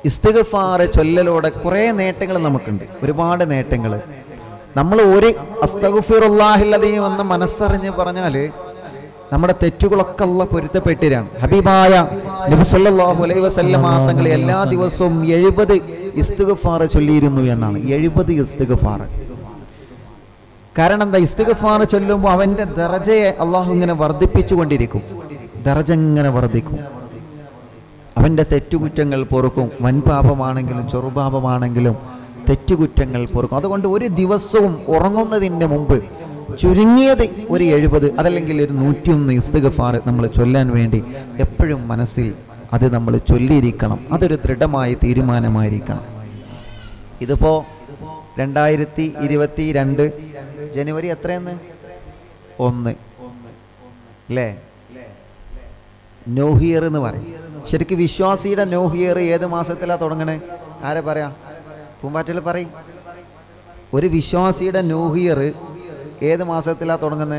ഇസ്തിഗഫാർ ചൊല്ലലോടെ കുറേ നേട്ടങ്ങൾ നമുക്കുണ്ട് ഒരുപാട് നേട്ടങ്ങൾ നമ്മൾ ഒരു അസ്തഗുഫിറുല്ലാഹില്ലതയും എന്ന് മനസ്സറിഞ്ഞ് പറഞ്ഞാൽ നമ്മുടെ തെറ്റുകളൊക്കെ അല്ല പൊരുത്തപ്പെട്ടിരാണ് ഹബീബായ നബി സല്ലല്ലാഹു അലൈഹി വസല്ലമ തങ്ങൾ എല്ലാ ദിവസവും എഴുപത് ഇസ്തിഗഫാർ ചൊല്ലിയിരുന്നു എന്നാണ് എഴുപത് ഇസ്തിഗഫാർ കാരണം എന്താ ഇസ്തിഗഫാർ ചൊല്ലുമ്പോൾ അവന്റെ ദറജയെ അള്ളാഹു ഇങ്ങനെ വർദ്ധിപ്പിച്ചുകൊണ്ടിരിക്കും ദറജ ഇങ്ങനെ വർദ്ധിക്കും അവന്റെ തെറ്റുകുറ്റങ്ങൾ പൊറുക്കും വൻപാപമാണെങ്കിലും ചെറുപാപമാണെങ്കിലും തെറ്റുകുറ്റങ്ങൾ പൊറുക്കും അതുകൊണ്ട് ഒരു ദിവസവും ഉറങ്ങുന്നതിന് മുമ്പ് ചുരുങ്ങിയത് ഒരു എഴുപത് അതല്ലെങ്കിൽ ഒരു നൂറ്റിയൊന്ന് ഇസ്തിഗഫാർ നമ്മൾ ചൊല്ലാൻ വേണ്ടി എപ്പോഴും മനസ്സിൽ അത് നമ്മൾ ചൊല്ലിയിരിക്കണം അതൊരു ദൃഢമായ തീരുമാനമായിരിക്കണം ഇതിപ്പോ രണ്ടായിരത്തി ഇരുപത്തി രണ്ട് ജനുവരി എത്രയെന്ന് ഒന്ന് അല്ലേ ന്യൂ ഇയർ എന്ന് പറയും ശരിക്കും വിശ്വാസിയുടെ ന്യൂ ഇയർ ഏത് മാസത്തിലാ തുടങ്ങണേ ആരെ പറയാ പൂമ്പാറ്റയിൽ പറയും ഒരു വിശ്വാസിയുടെ ന്യൂ ഇയർ ഏത് മാസത്തിലാ തുടങ്ങുന്നത്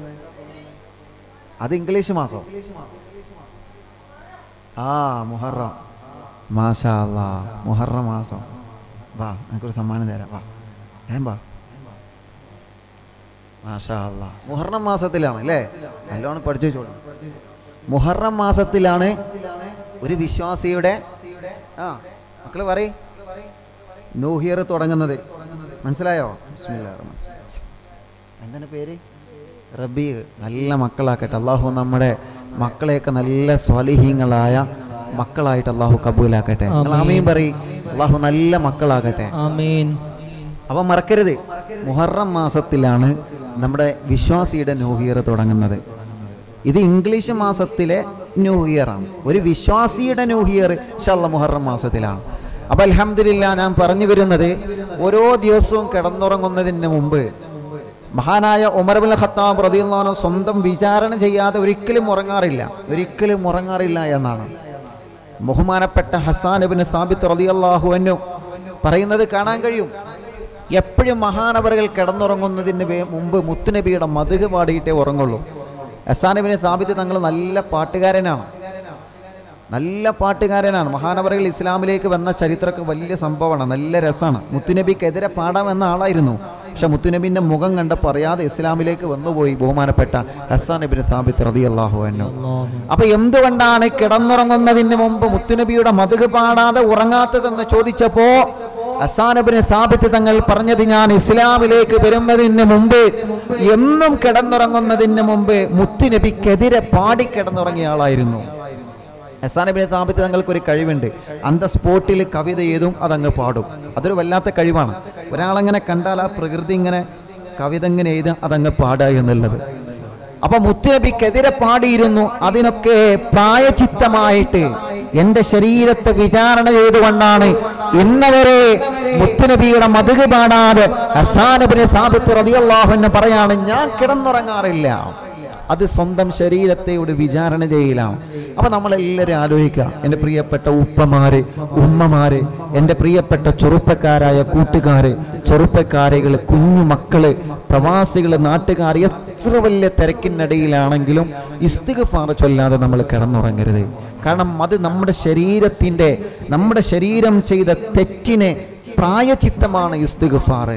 അത് ഇംഗ്ലീഷ് മാസം ആ മുഹറം മാഷാ അല്ലാ മുഹറം മാസം വാ എനിക്കൊരു സമ്മാനം തരാം വാ ഏം വാ മാഷാ അല്ലാ മുഹറം മാസത്തിലാണ് അല്ലേ നല്ലോണം പഠിച്ചു വെച്ചോളൂ മുഹറം മാസത്തിലാണ് ഒരു വിശ്വാസിയുടെ ആ മക്കള് പറയ് ന്യൂ ഇയർ തുടങ്ങുന്നത് മനസ്സിലായോ ബിസ്മില്ലാഹിർ റഹ്മാനിർ റഹീം. എന്താണ് പേര് റബീ നല്ല മക്കളാക്കട്ടെ അള്ളാഹു നമ്മുടെ മക്കളെയൊക്കെ നല്ല സ്വാലിഹീങ്ങളായ മക്കളായിട്ട് അള്ളാഹു കബൂലാക്കട്ടെ നിങ്ങൾ ആമീൻ പറയും അള്ളാഹു നല്ല മക്കളാകട്ടെ ആമീൻ അപ്പം മറക്കരുത് മുഹറം മാസത്തിലാണ് നമ്മുടെ വിശ്വാസിയുടെ ന്യൂ ഇയർ തുടങ്ങുന്നത് ഇത് ഇംഗ്ലീഷ് മാസത്തിലെ ന്യൂ ഇയർ ആണ് ഒരു വിശ്വാസിയുടെ ന്യൂ ഇയർ ഷല്ല മുഹറം മാസത്തിലാണ് അപ്പൊ അൽഹംദുലില്ല ഞാൻ പറഞ്ഞു വരുന്നത് ഓരോ ദിവസവും കിടന്നുറങ്ങുന്നതിന് മുമ്പ് മഹാനായ ഉമർബുൽ ഖത്താബ് റതിയുള്ളവനോ സ്വന്തം വിചാരണ ചെയ്യാതെ ഒരിക്കലും ഉറങ്ങാറില്ല ഒരിക്കലും ഉറങ്ങാറില്ല എന്നാണ് ബഹുമാനപ്പെട്ട ഹസാൻ ഇബ്നു സാബിത്ത് റളിയല്ലാഹു അൻഹു പറയുന്നത് കാണാൻ കഴിയും എപ്പോഴും മഹാനവറുകൾ കിടന്നുറങ്ങുന്നതിന് വേ- മുമ്പ് മുത്തുനബിയുടെ മധുക പാടിയിട്ടേ ഉറങ്ങുള്ളൂ ഹസാൻ ഇബ്നു സാബിത്ത് തങ്ങൾ നല്ല പാട്ടുകാരനാണ് നല്ല പാട്ടുകാരനാണ് മഹാനവറുകൾ ഇസ്ലാമിലേക്ക് വന്ന ചരിത്രമൊക്കെ വലിയ സംഭവമാണ് നല്ല രസമാണ് മുത്തുനബിക്കെതിരെ പാടാമെന്ന ആളായിരുന്നു പക്ഷെ മുത്തുനബിന്റെ മുഖം കണ്ട് പറയാതെ ഇസ്ലാമിലേക്ക് വന്നുപോയി ബഹുമാനപ്പെട്ട ഹസാൻ ഇബ്നു സാബിത്ത് റളിയല്ലാഹു അൻഹു അല്ലാഹു അപ്പൊ എന്തുകൊണ്ടാണ് കിടന്നുറങ്ങുന്നതിന് മുമ്പ് മുത്തുനബിയുടെ മധുക പാടാതെ ഉറങ്ങാത്തതെന്ന് ചോദിച്ചപ്പോ അസാനബിന് സ്ഥാപിത്ത് തങ്ങൾ പറഞ്ഞത് ഞാൻ ഇസ്ലാമിലേക്ക് വരുന്നതിന് മുമ്പ് എന്നും കിടന്നുറങ്ങുന്നതിന് മുമ്പ് മുത്തുനബിക്കെതിരെ പാടി കിടന്നുറങ്ങിയ ആളായിരുന്നു ഹസാനബിനെ സ്ഥാപിത്ത് തങ്ങൾക്ക് ഒരു കഴിവുണ്ട് അന്ത സ്പോട്ടിൽ കവിത ഏതും അതങ്ങ് പാടും അതൊരു വല്ലാത്ത കഴിവാണ് ഒരാളങ്ങനെ കണ്ടാൽ ആ പ്രകൃതി ഇങ്ങനെ കവിത ഇങ്ങനെ എഴുതുക അതങ്ങ് പാടുക എന്നുള്ളത് അപ്പൊ മുത്തുനബിക്കെതിരെ പാടിയിരുന്നു അതിനൊക്കെ പ്രായചിത്തമായിട്ട് എന്റെ ശരീരത്തെ വിചാരണ ചെയ്തുകൊണ്ടാണ് ഇന്നവരെ മുത്തുനബിയുടെ മധുക പാടാതെ ഹസാനബിനെ സ്ഥാപിത്ത് റതിയല്ലാഹു എന്ന് പറയാണ് ഞാൻ കിടന്നുറങ്ങാറില്ല അത് സ്വന്തം ശരീരത്തെയോട് വിചാരണ ചെയ്യലാണ് അപ്പൊ നമ്മളെല്ലാവരും ആലോചിക്കുക എൻ്റെ പ്രിയപ്പെട്ട ഉപ്പമാര് ഉമ്മമാര് എൻ്റെ പ്രിയപ്പെട്ട ചെറുപ്പക്കാരായ കൂട്ടുകാര് ചെറുപ്പക്കാരികൾ കുഞ്ഞു മക്കള് പ്രവാസികൾ നാട്ടുകാർ എത്ര വലിയ തിരക്കിനിടയിലാണെങ്കിലും ഇസ്തിഗഫാർ ചൊല്ലാതെ നമ്മൾ കിടന്നുറങ്ങരുത് കാരണം അത് നമ്മുടെ ശരീരത്തിൻ്റെ നമ്മുടെ ശരീരം ചെയ്ത തെറ്റിനെ പ്രായചിത്തമാണ് ഇസ്തിഗഫാർ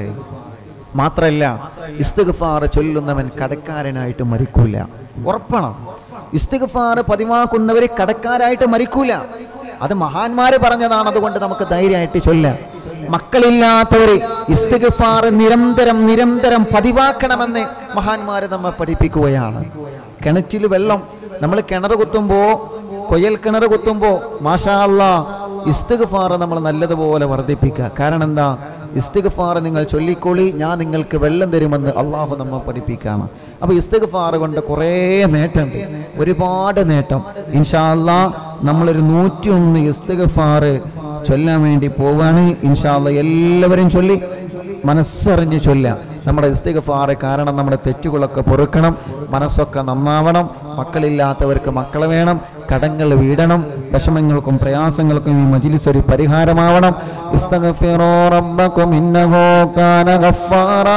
മാത്രല്ല ഇസ്തിഗ്ഫാർ ചൊല്ലുന്നവൻ കടക്കാരനായിട്ട് മരിക്കൂല ഉറപ്പാണ് ഇസ്തിഗ്ഫാർ പതിവാക്കുന്നവര് കടക്കാരായിട്ട് മരിക്കൂല അത് മഹാന്മാര് പറഞ്ഞതാണ് അതുകൊണ്ട് നമുക്ക് ധൈര്യമായിട്ട് ചൊല്ലാം മക്കളില്ലാത്തവര് ഇസ്തിഗ്ഫാർ നിരന്തരം നിരന്തരം പതിവാക്കണമെന്ന് മഹാന്മാര് നമ്മെ പഠിപ്പിക്കുകയാണ് കിണറ്റിൽ വെള്ളം നമ്മൾ കിണർ കുത്തുമ്പോ കൊയൽ കിണർ കുത്തുമ്പോ മാഷാ അല്ലാ ഇസ്തിഗ്ഫാർ നമ്മൾ നല്ലതുപോലെ വർദ്ധിപ്പിക്കുക കാരണം എന്താ ഇസ്തിഗ്ഫാർ നിങ്ങൾ ചൊല്ലിക്കോളി ഞാൻ നിങ്ങൾക്ക് വെള്ളം തരുമെന്ന് അള്ളാഹു നമ്മെ പഠിപ്പിക്കുകയാണ് അപ്പോൾ ഇസ്തിഗ്ഫാർ കൊണ്ട് കുറേ നേട്ടമുണ്ട് ഒരുപാട് നേട്ടം ഇൻഷാ അല്ലാ നമ്മളൊരു നൂറ്റിയൊന്ന് ഇസ്തിഗ്ഫാർ ചൊല്ലാൻ വേണ്ടി പോവാണ് ഇൻഷാ അല്ലാ എല്ലാവരും ചൊല്ലി മനസ്സറിഞ്ഞ് ചൊല്ലാം നമ്മുടെ ഇസ്തിഗ്ഫാർ കാരണം നമ്മുടെ തെറ്റുകളൊക്കെ പൊറുക്കണം മനസ്സൊക്കെ നന്നാവണം മക്കളില്ലാത്തവർക്ക് മക്കളെ വേണം കടങ്ങൾ വീടണം വിഷമങ്ങൾക്കും പ്രയാസങ്ങൾക്കും ഈ മജിലിസ് ഒരു പരിഹാരമാവണം ഇസ്തഗ്ഫിറൂ റബ്ബക്കും ഇന്നഹു കാന ഗഫാറാ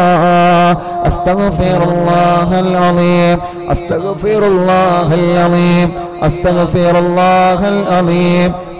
അസ്തഗ്ഫിറുല്ലാഹൽ അലീം അസ്തഗ്ഫിറുല്ലാഹൽ അലീം അസ്തഗ്ഫിറുല്ലാഹൽ അലീം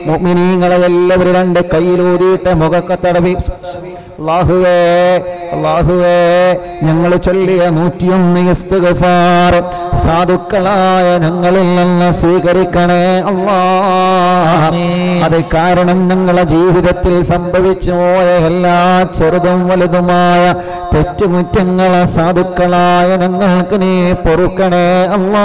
മുഅ്മിനീങ്ങളെ എല്ലാവരും രണ്ട് കയ്യിലൂതിയിട്ട് മുഖക്കെ തടവി അല്ലാഹുവേ അല്ലാഹുവേ ഞങ്ങൾ ചൊല്ലിയ നൂറ്റിയൊന്ന് ഇസ്തിഗ്ഫാർ സാധുക്കളായ ഞങ്ങളിൽ നിന്ന് സ്വീകരിക്കണേ അല്ലാ അത് കാരണം ഞങ്ങളെ ജീവിതത്തിൽ സംഭവിച്ചു പോയ എല്ലാ ചെറുതും വലുതുമായ തെറ്റുകുറ്റങ്ങളെ സാധുക്കളായ ഞങ്ങൾക്ക് നീ പൊറുക്കണേ അല്ലാ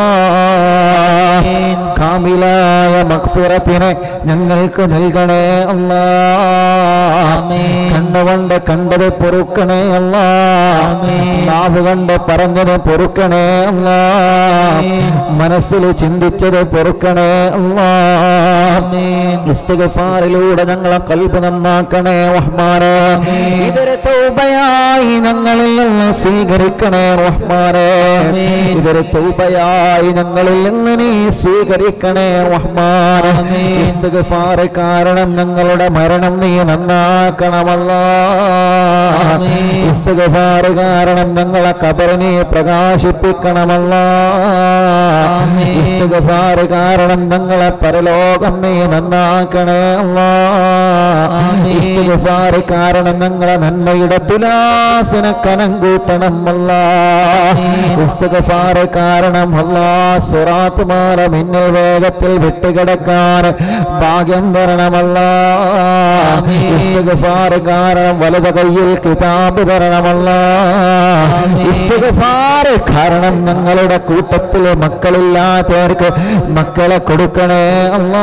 കാമിലായ മക്ഫിറത്തിനെ ഞങ്ങൾക്ക് നൽകണേ അല്ലാ കണ്ണുകൊണ്ട് കണ്ടത് പൊറുക്കണേ അല്ലാ നാവ് കൊണ്ട് പറഞ്ഞത് പൊറുക്കണേ അല്ലാ മനസ്സിൽ ചിന്തിച്ചത് പൊറുക്കണേ അല്ലാ ഇസ്തിഗ്ഫാറിലൂടെ ഞങ്ങളെ കൽബ് നന്നാക്കണേ റഹ്മാനെ ഇതൊരു തൗബയായി ഞങ്ങളിൽ നിന്ന് സ്വീകരിക്കണേ റഹ്മാനെ ഇതൊരു തൗബയായി ഞങ്ങളിൽ നിന്ന് നീ സ്വീകരിക്കണേ റഹ്മാനെ ഇസ്തിഗ്ഫാർ കാരണം ഞങ്ങളുടെ മരണം നീ നന്നാക്കണമല്ല ഇസ്തിഗ്ഫാർ കാരണം ഞങ്ങളെ കബറിനെ പ്രകാശിപ്പിക്കണമല്ല ഇസ്തിഗ്ഫാർ കാരണം ഞങ്ങളെ പരലോകം നീ നന്നാക്കണേ അല്ലാ ഇസ്തിഗ്ഫാർ കാരണം ഞങ്ങളെ നന്മയുടെ തുലാസിനെ കനം കൂട്ടണം അല്ല ഇസ്തിഗ്ഫാർ കാരണം അല്ലാ സുറാത്ത് മാറ മിന്നൽ വേഗത്തിൽ വിട്ടുകിടക്കാൻ ഭാഗ്യം തരണമല്ല ഇസ്തിഗ്ഫാർ കാരണം വലത് കയ്യിൽ കിതാബ് തരണമല്ല ഇസ്തിഗ്ഫാർ കാരണം ഞങ്ങളുടെ കൂട്ടത്തിൽ മക്കളില്ലാത്തവർക്ക് മക്കളെ കൊടുക്കണേ അല്ലാ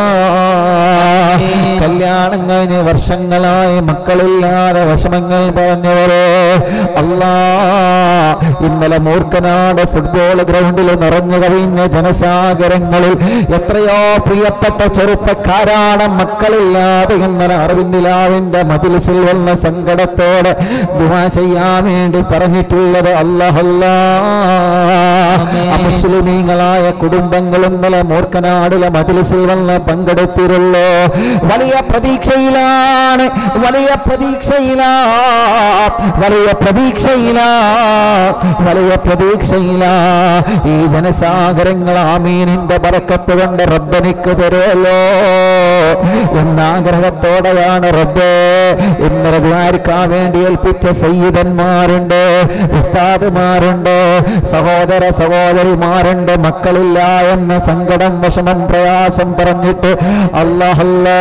കല്യാണം കഴിഞ്ഞ് വർഷങ്ങളായി മക്കളില്ലാതെ വിഷമങ്ങൾ പറഞ്ഞവരെ അല്ലാ ഇന്നലെ മൂർക്കനാട് ഫുട്ബോൾ ഗ്രൗണ്ടിൽ നിറഞ്ഞു കവിഞ്ഞ ജനസാഗരങ്ങളിൽ എത്രയോ പ്രിയപ്പെട്ട ചെറുപ്പക്കാരാണ് മക്കളില്ലാതെ ഇന്നലെ അറിവിന്ദിലാവിന്റെ മതിലിസിൽ വന്ന സങ്കടത്തോടെ ദുവാ ചെയ്യാൻ വേണ്ടി പറഞ്ഞിട്ടുള്ളത് അല്ലഹല്ലാ മുസ്ലിമീങ്ങളായ കുടുംബങ്ങൾ ഇന്നലെ മൂർക്കനാടിലെ മതിലിസിൽ വന്ന് പങ്കെടുത്തിരുള്ളൂ വലിയ പ്രതീക്ഷയിലാണ് വലിയ പ്രതീക്ഷയിലാ വലിയ പ്രതീക്ഷയിലാ വലിയ പ്രതീക്ഷയിലാ ഈ ജനസാഗരങ്ങൾ ആമീനിന്റെ ബറക്കത്ത് കൊണ്ട് റബ്ബനിക്ക് തരുമല്ലോ എന്നാഗ്രഹത്തോടെയാണ് റബ്ബേ ഇന്നലെ ദ്വാരിക്കാൻ വേണ്ടി ഏൽപ്പിച്ച സയ്യിദന്മാരുണ്ട് ഉസ്താദുമാരുണ്ട് സഹോദര സഹോദരിമാരുണ്ട് മക്കളില്ല എന്ന സങ്കടം വിഷമം പ്രയാസം പറഞ്ഞിട്ട് അല്ലാഹല്ലാ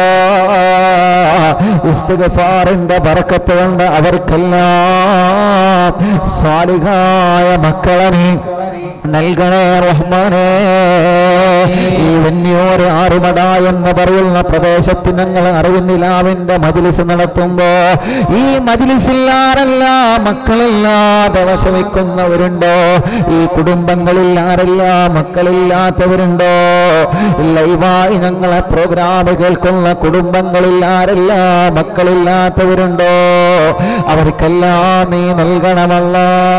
ഇസ്തിഗ്ഫാറിന്റെ ബറക്കത്ത് കൊണ്ട് അവർക്കെല്ലാം സ്വാലിഹായ മക്കളെ നീ നൽകണേ റഹ്മാനേ ഈ വന്യോര് ആറുമട എന്ന് പറയുന്ന പ്രദേശത്ത് ഞങ്ങൾ അറിവിനിലാവിന്റെ മജിലിസ് നടത്തുമ്പോ ഈ മജിലിസിൽ ആരെല്ലാം മക്കളില്ലാതെ വശമിക്കുന്നവരുണ്ടോ ഈ കുടുംബങ്ങളിൽ ആരെല്ലാം മക്കളില്ലാത്തവരുണ്ടോ ലൈവായി ഞങ്ങളെ പ്രോഗ്രാം കേൾക്കുന്ന കുടുംബങ്ങളിൽ ആരെല്ലാം മക്കളില്ലാത്തവരുണ്ടോ അവർക്കെല്ലാം നീ നൽകണമല്ല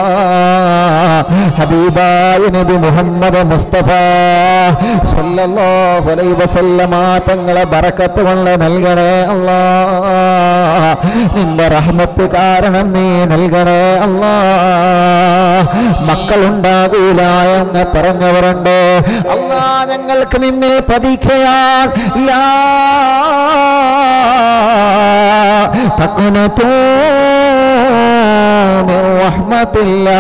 ഹബീബായ നബി മുഹമ്മദ് മുസ്തഫ സല്ലല്ലാഹു അലൈഹി വസല്ലമ തങ്ങളെ ബറക്കത്ത് കൊണ്ട് നൽകണേ അല്ലാ നിന്റെ റഹ്മത്ത് കാരണം നീ നൽകണേ അല്ലാ മക്കളുണ്ടാകൂല എന്ന് പറഞ്ഞവരുണ്ട് അല്ലാ ഞങ്ങൾക്ക് നിന്നെ പ്രതീക്ഷയാ ലാ തഖ്നതൂ മിർ റഹ്മത്തില്ലാ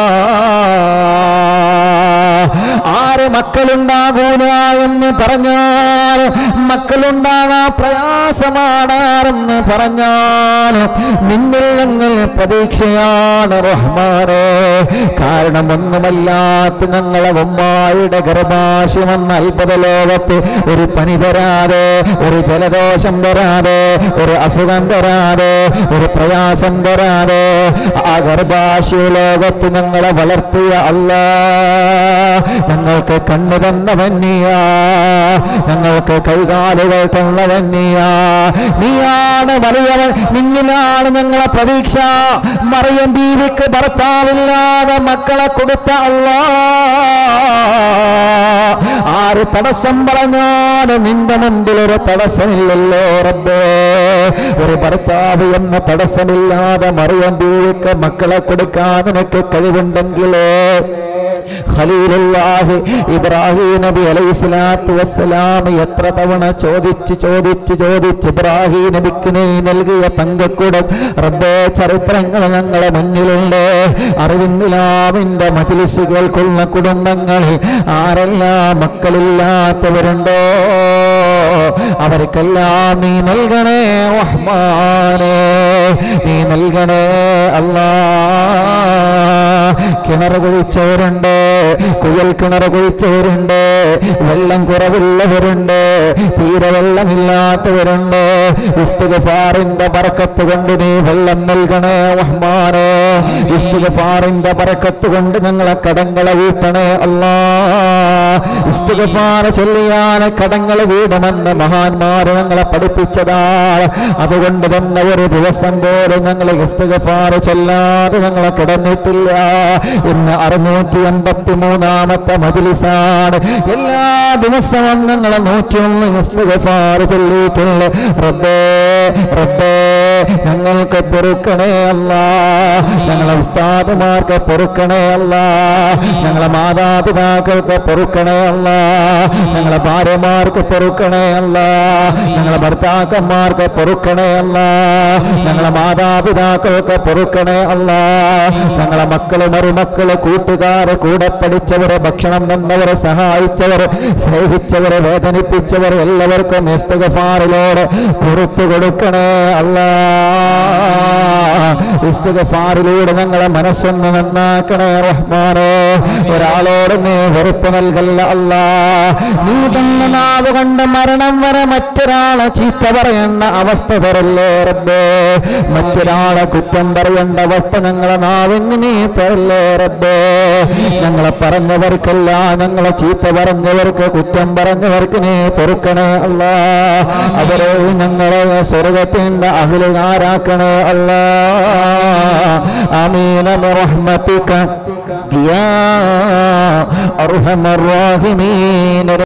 ആര് മക്കളുണ്ടാകൂല എന്ന് പറഞ്ഞാൽ മക്കളുണ്ടാകാൻ പ്രയാസമാണെന്ന് പറഞ്ഞാൽ നിന്നിൽ ഞങ്ങൾ പ്രതീക്ഷയാണ് റഹ്മാനെ കാരണം ഒന്നുമല്ലാത്ത ഞങ്ങളെ ഉമ്മായുടെ ഗർഭാശയം എന്ന അത്ഭുത ലോകത്ത് ഒരു പനി തരാതെ ഒരു ജലദോഷം തരാതെ ഒരു അസുഖം തരാതെ ഒരു പ്രയാസം തരാതെ ആ ഗർഭാശയ ലോകത്ത് ഞങ്ങളെ വളർത്തിയ അല്ലാ ഞങ്ങൾക്ക് കണ്ണു തന്നവന്നിയാ ഞങ്ങൾക്ക് കൈകാലുകൾ തന്നവന്നിയാ നീയാണ് വലിയവൻ നിന്നിലാണ് ഞങ്ങളെ പ്രതീക്ഷ മറിയം ബീവിക്ക് ഭർത്താവില്ലാതെ മക്കളെ കൊടുത്ത അല്ലാ ആര് തടസ്സം പറഞ്ഞാലും നിന്റെ മുമ്പിൽ ഒരു തടസ്സമില്ലല്ലോ റബ്ബേ ഒരു ഭർത്താവ് എന്ന തടസ്സമില്ലാതെ മറിയം ബീവിക്ക് മക്കളെ കൊടുക്കാൻ നിനക്ക് കഴിവുണ്ടെങ്കിലേ ഖലീലുല്ലാഹി ഇബ്രാഹിം നബി അലൈഹി സ്വലാത്തു വസ്സലാം എത്ര തവണ ചോദിച്ച് ചോദിച്ച് ചോദിച്ച് ഇബ്രാഹിം നബിക്ക് നീ നൽകിയ പങ്കക്കുടം റബ്ബേ ചരിത്രങ്ങൾ ഞങ്ങളെ മുന്നിലുണ്ട് അറിവിന്ദിലാവിന്റെ മജിലിസ് കേൾക്കുന്ന കുടുംബങ്ങളിൽ ആരെല്ലാം മക്കളില്ലാത്തവരുണ്ടോ അവർക്കെല്ലാം നീ നൽകണേ റഹ്മാനേ നീ നൽകണേ അല്ലാ കിണർ കുഴിച്ചവരുണ്ട് കുയൽ കിണർ കുഴിച്ചവരുണ്ട് വെള്ളം കുറവുള്ളവരുണ്ട് തീരെ വെള്ളമില്ലാത്തവരുണ്ട് ഇസ്തിഗഫാറിന്റെ ബറക്കത്ത് കൊണ്ട് നീ വെള്ളം നൽകണേ റഹ്മാനേ ഇസ്തിഗഫാറിന്റെ ബറക്കത്ത് കൊണ്ട് ഞങ്ങളെ കടങ്ങളെ വീട്ടണേ അല്ലാ ഇസ്തിഗഫാർ ചൊല്ലിയാൽ കടങ്ങൾ വീടുമെന്ന് മഹാന്മാര് ഞങ്ങളെ പഠിപ്പിച്ചതാണ് അതുകൊണ്ട് തന്നെ ഒരു ദിവസം പോലും ഞങ്ങൾ ഇസ്തിഗഫാർ ചൊല്ലാതെ ഞങ്ങളെ കിടന്നിട്ടില്ല ഇന്ന് അറുന്നൂറ്റി എൺപത്തി മൂന്നാമത്തെ മജിലിസാണ് എല്ലാ ദിവസവും ഞങ്ങളെ നൂറ്റിയൊന്ന് ഇസ്തിഗഫാർ ചൊല്ലിയിട്ടുള്ള റബ്ബേ റബ്ബേ ഞങ്ങൾക്ക് പൊറുക്കണേ അല്ല ഞങ്ങളെ ഉസ്താദുമാർക്ക് പൊറുക്കണേ അല്ല ഞങ്ങളെ മാതാപിതാക്കൾക്ക് പൊറുക്കണേ അല്ല ഞങ്ങളെ ഭാര്യമാർക്ക് പൊറുക്കണേ അല്ല ഞങ്ങളെ ഭർത്താക്കന്മാർക്ക് പൊറുക്കണേ അല്ല ഞങ്ങളെ മാതാപിതാക്കൾക്ക് പൊറുക്കണേ അല്ല ഞങ്ങളെ മക്കള് മരുമക്കള് കൂട്ടുകാര് കൂടെ പഠിച്ചവര് ഭക്ഷണം തന്നവരെ സഹായിച്ചവർ സ്നേഹിച്ചവരെ വേദനിപ്പിച്ചവർ എല്ലാവർക്കും ഇസ്തഗഫാറിലോട് പുറത്തു കൊടുക്കണേ അല്ല ഇസ്തഗഫാറിലൂടെ ഞങ്ങളെ മനസ്സൊന്ന് നന്നാക്കണേ റഹ്മാനേ ഒരാളോട് നീ വെറുപ്പ് നൽകല്ല അല്ല നീ തന്നെ നാവ് കണ്ട് മരണം വരെ മറ്റൊരാളെ ചീത്ത പറയേണ്ട അവസ്ഥ തരല്ലേ റബ്ബേ മറ്റൊരാളെ കുറ്റം പറയേണ്ട അവസ്ഥ ഞങ്ങളെ നാവിന് നീ തരല്ലേ റബ്ബേ ഞങ്ങളെ പറഞ്ഞവർക്കല്ല ഞങ്ങളെ ചീത്ത പറഞ്ഞവർക്ക് കുറ്റം പറഞ്ഞവർക്ക് നീ പൊറുക്കണേ അല്ല അവരെ ഞങ്ങളെ സ്വർഗത്തിന്റെ അഖിലുകാരാക്കണേ അല്ല ആമീന റഹ്മത്തിക യാ അർഹമർ റാഹിമീൻ